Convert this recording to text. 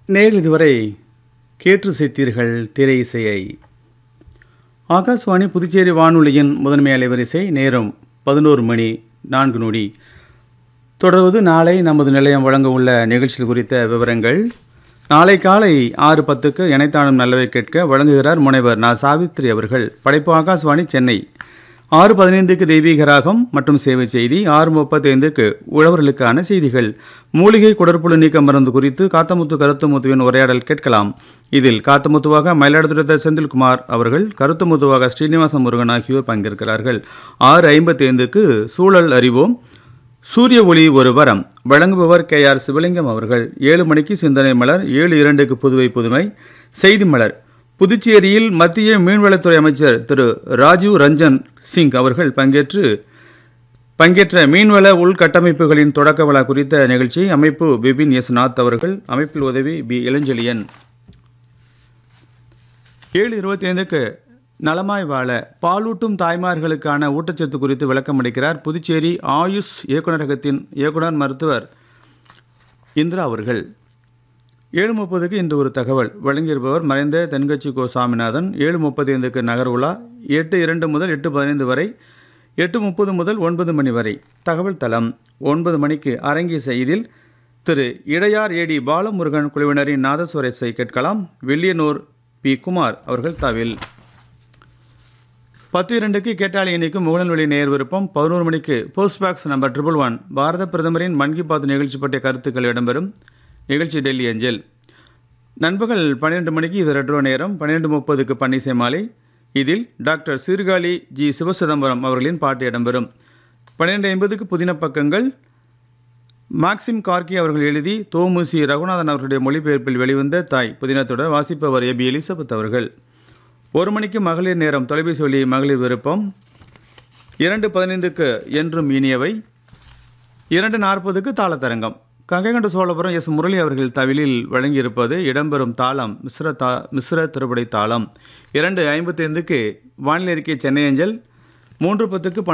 நேரில் இதுவரை கேட்டு சேர்த்தீர்கள் திரை இசையை ஆகாஷ்வாணி புதுச்சேரி வானொலியின் முதன்மை அலைவரிசை நேரம் பதினோரு மணி நான்கு நொடி தொடர்வது நாளை நமது நிலையம் வழங்க உள்ள நிகழ்ச்சிகள் குறித்த விவரங்கள் நாளை காலை ஆறு பத்துக்கு இணைத்தானும் நல்லவை கேட்க வழங்குகிறார் முனைவர் நா சாவித்ரி அவர்கள் படைப்பு ஆகாஷ்வாணி சென்னை ஆறு பதினைந்துக்கு தெய்வீக ராகம் மற்றும் சேவை செய்தி ஆறு முப்பத்தைந்துக்கு உழவர்களுக்கான செய்திகள் மூலிகை குடற்புழு நீக்க மருந்து குறித்து காத்தமுத்து கருத்துமுத்துவின் உரையாடல் கேட்கலாம் இதில் காத்தமுத்துவாக மயிலாடுதுறை செந்தில்குமார் அவர்கள் கருத்துமுத்துவாக ஸ்ரீனிவாச முருகன் ஆகியோர் பங்கேற்கிறார்கள் ஆறு ஐம்பத்தைந்துக்கு சூழல் அறிவோம் சூரிய ஒளி ஒரு வரம் வழங்குபவர் கே ஆர் சிவலிங்கம் அவர்கள் ஏழு மணிக்கு சிந்தனை மலர் ஏழு இரண்டுக்கு புதுவை புதுமை செய்தி மலர் புதுச்சேரியில் மத்திய மீன்வளத்துறை அமைச்சர் திரு ராஜீவ் ரஞ்சன் சிங் அவர்கள் பங்கேற்று பங்கேற்ற மீன்வள உள்கட்டமைப்புகளின் தொடக்க விழா குறித்த நிகழ்ச்சி அமைப்பு பிபின் எஸ் நாத் அவர்கள் அமைப்பில் உதவி பி இளஞ்செழியன் ஏழு இருபத்தி ஐந்துக்கு நலமாய் வாழ பாலூட்டும் தாய்மார்களுக்கான ஊட்டச்சத்து குறித்து விளக்கம் அளிக்கிறார் புதுச்சேரி ஆயுஷ் இயக்குநரகத்தின் இயக்குனர் மருத்துவர் இந்திரா அவர்கள் ஏழு முப்பதுக்கு இன்று ஒரு தகவல் வழங்கியிருப்பவர் மறைந்த தென்கட்சி கோ சாமிநாதன் ஏழு முப்பத்தி ஐந்துக்கு நகர் உலா எட்டு இரண்டு முதல் எட்டு பதினைந்து வரை எட்டு முப்பது முதல் ஒன்பது மணி வரை தகவல் தளம் ஒன்பது மணிக்கு அரங்கி செய்தியில் திரு இடையார் ஏடி பாலமுருகன் குழுவினரின் நாதஸ்வர இசை கேட்கலாம் வெள்ளியனூர் பி குமார் அவர்கள் தவில் பத்து இரண்டுக்கு கேட்டாளி இணைக்கும் முகநல்வெளி நேர் விருப்பம் பதினோரு மணிக்கு post box number triple one Bharat பிரதமரின் மன் கி பாத் நிகழ்ச்சி பற்றிய கருத்துக்கள் இடம்பெறும் நிகழ்ச்சி டெல்லி அஞ்சல் நண்பகல் பன்னிரெண்டு மணிக்கு இது ரெட்ரோ நேரம் பன்னிரெண்டு முப்பதுக்கு பன்னிசை மாலை இதில் டாக்டர் சீர்காழி ஜி சிவசிதம்பரம் அவர்களின் பாட்டு இடம்பெறும் பன்னிரெண்டு ஐம்பதுக்கு புதின பக்கங்கள் மாக்சிம் கார்கி அவர்கள் எழுதி தோமுசி ரகுநாதன் அவர்களுடைய மொழிபெயர்ப்பில் வெளிவந்த தாய் புதினத்துடன் வாசிப்பவர் ஏபி எலிசபெத் அவர்கள் ஒரு மணிக்கு மகளிர் நேரம் தொலைபேசி வழி மகளிர் விருப்பம் இரண்டு பதினைந்துக்கு என்றும் இனியவை இரண்டு நாற்பதுக்கு தாளத்தரங்கம் கங்கைகொண்ட சோழபுரம் எஸ் முரளி அவர்கள் தவிலில் வழங்கியிருப்பது இடம்பெறும் தாளம் மிஸ்ர தா மிஸ்ர திருப்படை தாளம் இரண்டு ஐம்பத்தைந்துக்கு வானிலை அறிக்கை சென்னை அஞ்சல் மூன்று பத்துக்கு